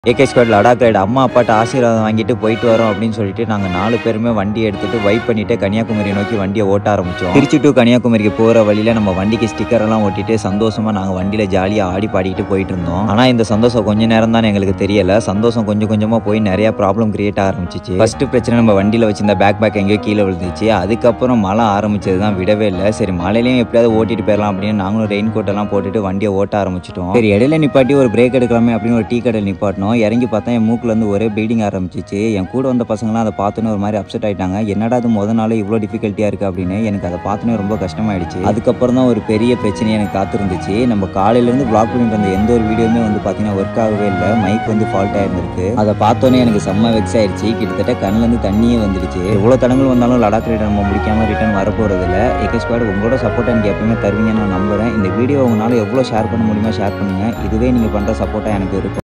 AK squad Ladakh ride அம்மா அப்பாட்ட ஆசீர்வாதம் வாங்கிட்டு போயிட்டு வரோம் அப்படின்னு சொல்லிட்டு நாங்கள் நாலு பேருமே வண்டி எடுத்துட்டு வைப் பண்ணிட்டு கன்னியாகுமரி நோக்கி வண்டியை ஓட்ட ஆரம்பிச்சோம் திருச்சி டு கன்னியாகுமரிக்கு போகிற வழியில நம்ம வண்டிக்கு ஸ்டிக்கர் எல்லாம் ஒட்டிட்டு சந்தோஷமா நாங்கள் வண்டியில ஜாலியாக ஆடி பாடிக்கிட்டு போயிட்டு இருந்தோம் ஆனால் இந்த சந்தோஷம் கொஞ்ச நேரம் தான் எங்களுக்கு தெரியல சந்தோஷம் கொஞ்சம் கொஞ்சமாக போய் நிறைய ப்ராப்ளம் கிரியேட் ஆரம்பிச்சிச்சு ஃபர்ஸ்ட் பிரச்சனை நம்ம வண்டியில் வச்சிருந்த பேக் பேக் எங்கேயோ கீழே விழுந்துச்சு அதுக்கப்புறம் மழை ஆரம்பிச்சது தான் விடவே இல்லை சரி மழையிலையும் எப்படியாவது ஓட்டிட்டு போயிடலாம் அப்படின்னு நாங்களும் ரெயின் கோட் எல்லாம் போட்டுட்டு வண்டியை ஓட்ட ஆரம்பிச்சிட்டோம் சரி இடையில நிப்பாட்டி ஒரு பிரேக் எடுக்கலாமே அப்படின்னு ஒரு டீ கடையில் நிப்பாட்டினோம் இறங்கி பார்த்தா என் மூக்குல இருந்து ஒரே ப்ளீடிங் ஆரம்பிச்சிச்சு என் கூட வந்த பசங்களாம் அதை பார்த்தோன்னே ஒரு மாதிரி அப்செட் ஆயிட்டாங்க என்னடா அது முத நாள் இவ்வளோ டிஃபிகல்ட்டியா இருக்கு அப்படின்னு எனக்கு அதை பார்த்தோன்னே ரொம்ப கஷ்டமாயிடுச்சு அதுக்கப்புறம் தான் ஒரு பெரிய பிரச்சனை எனக்கு காத்திருந்துச்சு நம்ம காலையில இருந்து பிளாக் பண்ணிட்டு வந்த எந்த ஒரு வீடியோவுமே வந்து பார்த்தீங்கன்னா ஒர்க் ஆகவே இல்லை மைக் வந்து ஃபால்ட் ஆயிருந்திருக்கு அதை பார்த்தோன்னே எனக்கு செம்ம வெக்ஸ் ஆயிடுச்சு கிட்டத்தட்ட கண்ணுல இருந்து தண்ணியே வந்துடுச்சு எவ்வளோ தடங்கள் வந்தாலும் லடாக் ரைட் நம்ம முடிக்காம ரிட்டர்ன் வரப்போறது இல்லை ஏகே ஸ்குவாட் உங்களோட சப்போர்ட் எனக்கு எப்பவுமே தருவீங்கன்னு நான் நம்புறேன் இந்த வீடியோ உங்களால எவ்வளோ ஷேர் பண்ண முடியுமோ ஷேர் பண்ணுங்க இதுவே நீங்க பண்ற சப்போர்ட்டா எனக்கு இருக்கும்